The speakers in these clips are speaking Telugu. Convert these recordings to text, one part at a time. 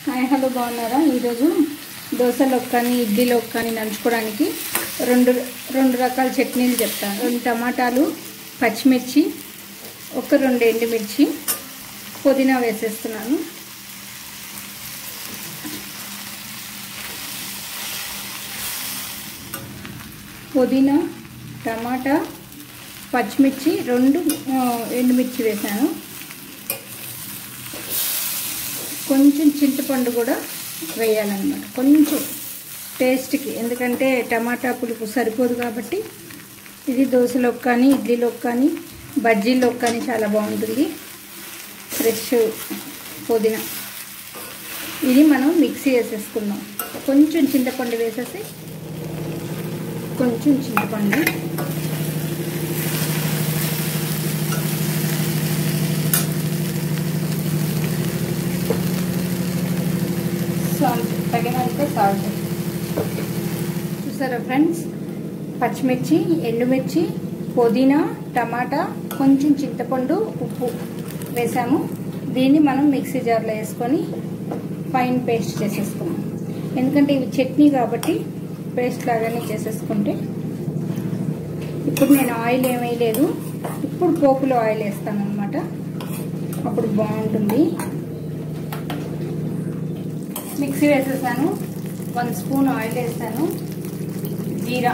హాయ్ హలో బాగున్నారా ఈరోజు దోశలోకి కానీ ఇడ్లీలోకి కానీ నంచుకోవడానికి రెండు రెండు రకాల చట్నీలు చెప్తాను రెండు టమాటాలు పచ్చిమిర్చి ఒక రెండు ఎండుమిర్చి పుదీనా వేసేస్తున్నాను పుదీనా టమాటా పచ్చిమిర్చి రెండు ఆ, ఎండుమిర్చి వేసాను కొంచెం చింతపండు కూడా వేయాలన్నమాట కొంచెం టేస్ట్కి ఎందుకంటే టమాటా పులుపు సరిపోదు కాబట్టి ఇది దోశలోకి కానీ ఇడ్లీలోకి కానీ బజ్జీలోకి కానీ చాలా బాగుంటుంది ఫ్రెష్ పుదీనా ఇది మనం మిక్సీ వేసేసుకుందాం కొంచెం చింతపండు వేసేసి కొంచెం చింతపండు సాల్ట్ తగినంత సాల్ట్ చూసారా ఫ్రెండ్స్ పచ్చిమిర్చి ఎండుమిర్చి పుదీనా టమాటా కొంచెం చింతపండు ఉప్పు వేసాము దీన్ని మనం మిక్సీ జార్లో వేసుకొని ఫైన్ పేస్ట్ చేసేసుకున్నాం ఎందుకంటే ఇవి చట్నీ కాబట్టి పేస్ట్ లాగానే చేసేసుకుంటే ఇప్పుడు నేను ఆయిల్ ఏమీ లేదు ఇప్పుడు పోపులో ఆయిల్ వేస్తాను అనమాట అప్పుడు బాగుంటుంది మిక్సీ వేసేసాను వన్ స్పూన్ ఆయిల్ వేసాను జీరా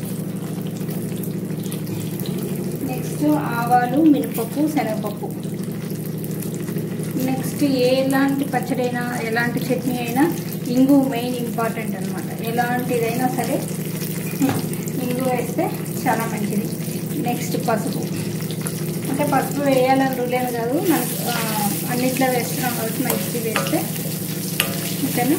నెక్స్ట్ ఆవాలు మినపప్పు శనగపప్పు నెక్స్ట్ ఎలాంటి పచ్చడైనా ఎలాంటి చట్నీ అయినా ఇంగు మెయిన్ ఇంపార్టెంట్ అనమాట ఎలాంటిదైనా సరే ఇంగు వేస్తే చాలా మంచిది నెక్స్ట్ పసుపు అంటే పసుపు వేయాలని రూలేం కాదు మనకు ఆ, అన్నిట్లో వేస్తున్నాం కాబట్టి మంచిది వేస్తే ఓకేనా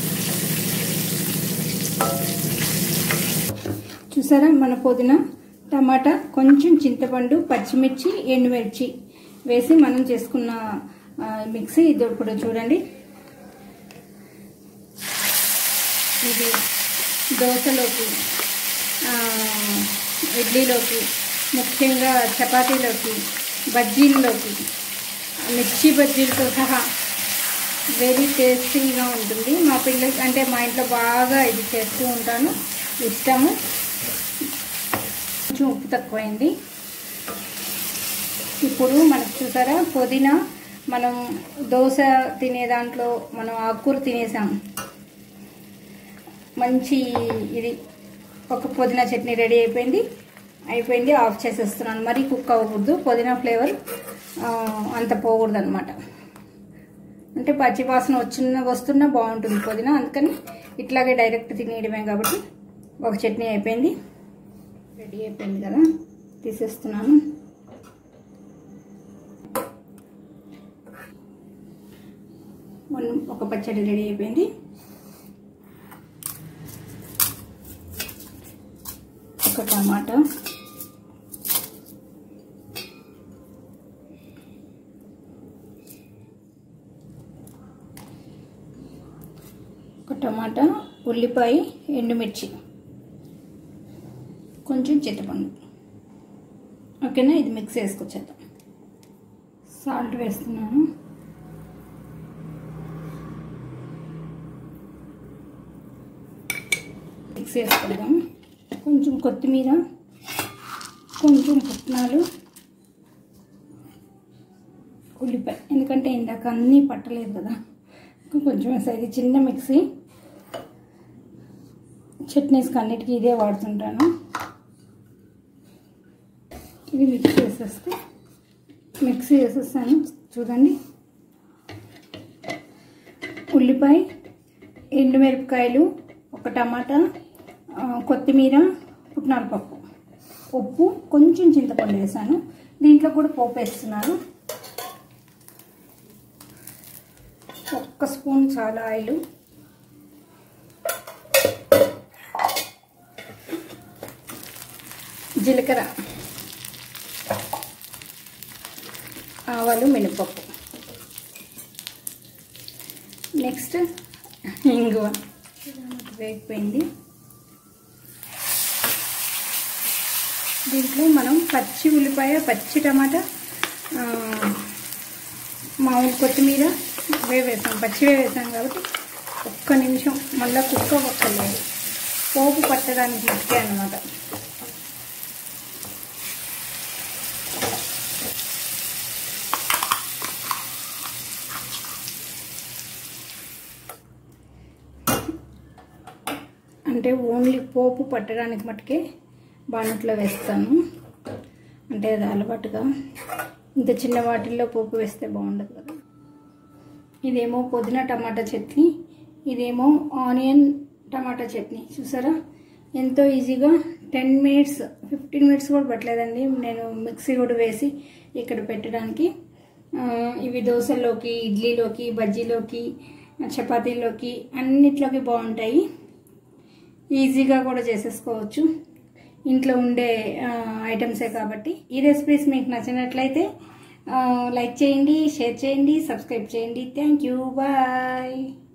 చూసారా మన పుదీనా టమాటా కొంచెం చింతపండు పచ్చిమిర్చి ఎండుమిర్చి వేసి మనం చేసుకున్న ఆ, మిక్సీ ఇది ఇప్పుడు చూడండి ఇది దోశలోకి ఆ, ఇడ్లీలోకి ముఖ్యంగా చపాతీలోకి బజ్జీల్లోకి మిర్చి బజ్జీలతో సహా వెరీ టేస్టీగా ఉంటుంది మా పిల్లలకి అంటే మా ఇంట్లో బాగా ఇది చేస్తూ ఉంటాను ఇష్టము కొంచెం ఉప్పు తక్కువైంది ఇప్పుడు మనకు చూసారా పుదీనా మనం దోశ తినే దాంట్లో మనం ఆకుకూర తినేసాం మంచి ఇది ఒక పుదీనా చట్నీ రెడీ అయిపోయింది అయిపోయింది ఆఫ్ చేసేస్తున్నాను మరీ కుక్ అవ్వకూడదు పుదీనా ఫ్లేవర్ ఆ, అంత పోకూడదు అనమాట అంటే పచ్చి వాసన వచ్చిన వస్తున్నా బాగుంటుంది పుదీనా అందుకని ఇట్లాగే డైరెక్ట్ తినేయడమే కాబట్టి ఒక చట్నీ అయిపోయింది రెడీ అయిపోయింది కదా తీసేస్తున్నాను వన్ ఒక పచ్చడి రెడీ అయిపోయింది ఒక టమాటా ఒక టమాటా ఉల్లిపాయ ఎండుమిర్చి కొంచెం చింతపండు ఓకేనా ఇది మిక్స్ వేసుకొచ్చేద్దాం సాల్ట్ వేస్తున్నాను మిక్స్ వేసుకుందాం కొంచెం కొత్తిమీర కొంచెం పుట్నాలు ఉల్లిపాయ ఎందుకంటే ఇందాక అన్నీ పట్టలేదు కదా ఇంకా కొంచెం వేసాయి ఇది చిన్న మిక్సీ చట్నీస్కి అన్నిటికీ ఇదే వాడుతుంటాను ఇది మిక్స్ చేసేస్తే మిక్సీ వేసేస్తాను చూడండి ఉల్లిపాయ ఎండుమిరపకాయలు ఒక టమాటా ఆ, కొత్తిమీర పుట్నాల పప్పు ఉప్పు కొంచెం చింతపండు వేసాను దీంట్లో కూడా పోపు వేస్తున్నాను ఒక్క స్పూన్ చాలా ఆయిల్ జీలకర్ర ఆవాలు మినపప్పు నెక్స్ట్ ఇంగువ వేగిపోయింది దీంట్లో మనం పచ్చి ఉల్లిపాయ పచ్చి టమాటా ఆ, మామూలు కొత్తిమీర అవే వేసాం పచ్చివే వేసాం కాబట్టి ఒక్క నిమిషం మళ్ళీ కుక్క ఒక్కలేదు పోపు పట్టడానికి మట్టే అనమాట అంటే ఓన్లీ పోపు పట్టడానికి మట్టుకే బాణట్లో వేస్తాను అంటే అది అలవాటుగా ఇంత చిన్న వాటిల్లో పోపు వేస్తే బాగుండదు కదా ఇదేమో పుదీనా టమాటా చట్నీ ఇదేమో ఆనియన్ టమాటా చట్నీ చూసారా ఎంతో ఈజీగా టెన్ మినిట్స్ ఫిఫ్టీన్ మినిట్స్ కూడా పట్టలేదండి నేను మిక్సీ కూడా వేసి ఇక్కడ పెట్టడానికి ఆ, ఇవి దోశల్లోకి ఇడ్లీలోకి బజ్జీలోకి చపాతీలోకి అన్నిట్లోకి బాగుంటాయి ఈజీగా కూడా చేసేసుకోవచ్చు ఇంట్లో ఉండే ఆ, ఐటమ్సే కాబట్టి ఈ రెసిపీస్ మీకు నచ్చినట్లయితే ఆ, లైక్ చేయండి షేర్ చేయండి సబ్స్క్రైబ్ చేయండి థ్యాంక్ యూ బాయ్